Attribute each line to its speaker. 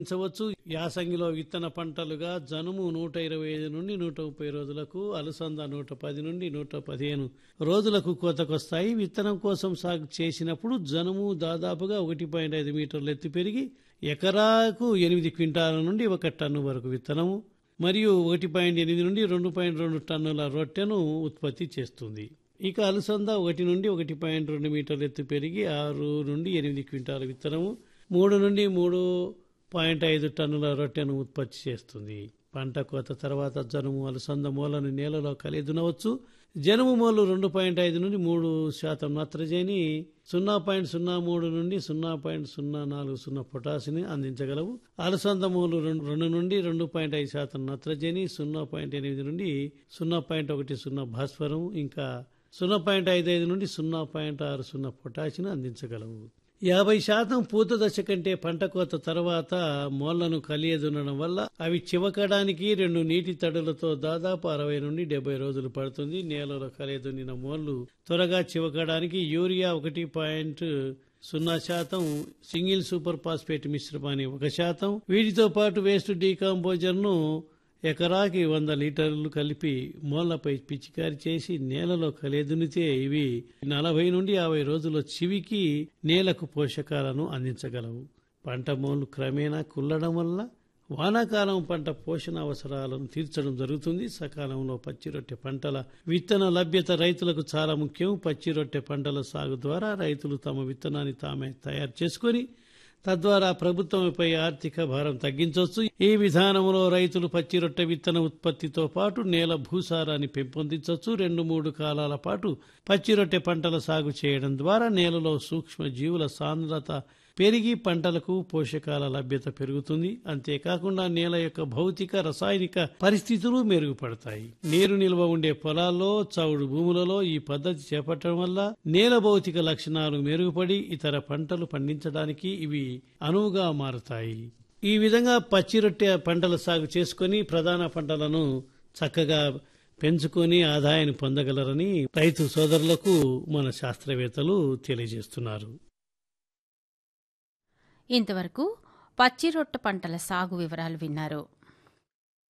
Speaker 1: పండించవచ్చు యాసంగిలో విత్తన పంటలుగా జనుము నూట ఇరవై ఐదు నుండి నూట ముప్పై రోజులకు అలసంద నూట పది నుండి నూట పదిహేను రోజులకు కోతకొస్తాయి విత్తనం కోసం సాగు చేసినప్పుడు జనుము దాదాపుగా ఒకటి పాయింట్ ఐదు మీటర్లు ఎత్తు పెరిగి ఎకరాకు ఎనిమిది క్వింటాల నుండి ఒక టన్ను వరకు విత్తనము మరియు ఒకటి పాయింట్ ఎనిమిది నుండి రెండు పాయింట్ రెండు టన్నుల రొట్టెను ఉత్పత్తి చేస్తుంది ఇక అలసంద ఒకటి నుండి ఒకటి పాయింట్ రెండు మీటర్ల ఎత్తు పెరిగి ఆరు నుండి ఎనిమిది క్వింటాల విత్తనము మూడు నుండి మూడు పాయింట్ ఐదు టన్నుల రొట్టెను ఉత్పత్తి చేస్తుంది పంట కోత తర్వాత జనుము అలసంద మూలను నేలలో కలిదునవచ్చు జనుము మూలు రెండు పాయింట్ ఐదు నుండి మూడు శాతం నత్రజని సున్నా పాయింట్ సున్నా మూడు నుండి సున్నా పాయింట్ సున్నా నాలుగు సున్నా పొటాసిని అందించగలవు అలసంద మూలు రెండు రెండు నుండి రెండు పాయింట్ ఐదు శాతం నత్రజని సున్నా పాయింట్ ఎనిమిది నుండి సున్నా పాయింట్ ఒకటి సున్నా భాస్వరం ఇంకా సున్నా పాయింట్ ఐదు ఐదు నుండి సున్నా పాయింట్ ఆరు సున్నా పొటాషిని అందించగలవు యాభై శాతం పూత దశ కంటే పంట కోత తర్వాత మోళ్లను కలియదునడం వల్ల అవి చివకడానికి రెండు నీటి తడులతో దాదాపు అరవై నుండి డెబ్బై రోజులు పడుతుంది నేలలో కలియదునిన మోళ్లు త్వరగా చివకడానికి యూరియా ఒకటి పాయింట్ సున్నా శాతం సింగిల్ సూపర్ ఫాస్ఫేట్ మిశ్రమాన్ని ఒక శాతం వీటితో పాటు వేస్ట్ డీకాంపోజర్ ను ఎకరాకి వంద లీటర్లు కలిపి మూలపై పిచికారి చేసి నేలలో కలిదునితే ఇవి నలభై నుండి యాభై రోజుల చివికి నేలకు పోషకాలను అందించగలవు పంట మూలు క్రమేణా కుల్లడం వల్ల వానాకాలం పంట పోషణ అవసరాలను తీర్చడం జరుగుతుంది సకాలంలో పచ్చిరొట్టె పంటల విత్తన లభ్యత రైతులకు చాలా ముఖ్యం పచ్చిరొట్టె పంటల సాగు ద్వారా రైతులు తమ విత్తనాన్ని తామే తయారు చేసుకొని తద్వారా ప్రభుత్వంపై ఆర్థిక భారం తగ్గించవచ్చు ఈ విధానంలో రైతులు పచ్చి రొట్టె విత్తన ఉత్పత్తితో పాటు నేల భూసారాన్ని పెంపొందించవచ్చు రెండు మూడు కాలాల పాటు పచ్చి రొట్టె పంటల సాగు చేయడం ద్వారా నేలలో సూక్ష్మ జీవుల సాంద్రత పెరిగి పంటలకు పోషకాల లభ్యత పెరుగుతుంది అంతేకాకుండా నేల యొక్క భౌతిక రసాయనిక పరిస్థితులు మెరుగుపడతాయి నీరు నిల్వ ఉండే పొలాల్లో చౌడు భూములలో ఈ పద్ధతి చేపట్టడం వల్ల నేల భౌతిక లక్షణాలు మెరుగుపడి ఇతర పంటలు పండించడానికి ఇవి అనువుగా మారుతాయి ఈ విధంగా పచ్చి రొట్టె పంటల సాగు చేసుకొని ప్రధాన పంటలను చక్కగా పెంచుకొని ఆదాయాన్ని పొందగలరని రైతు సోదరులకు మన శాస్త్రవేత్తలు తెలియజేస్తున్నారు
Speaker 2: ఇంతవరకు పచ్చిరొట్ట పంటల సాగు వివరాలు విన్నారు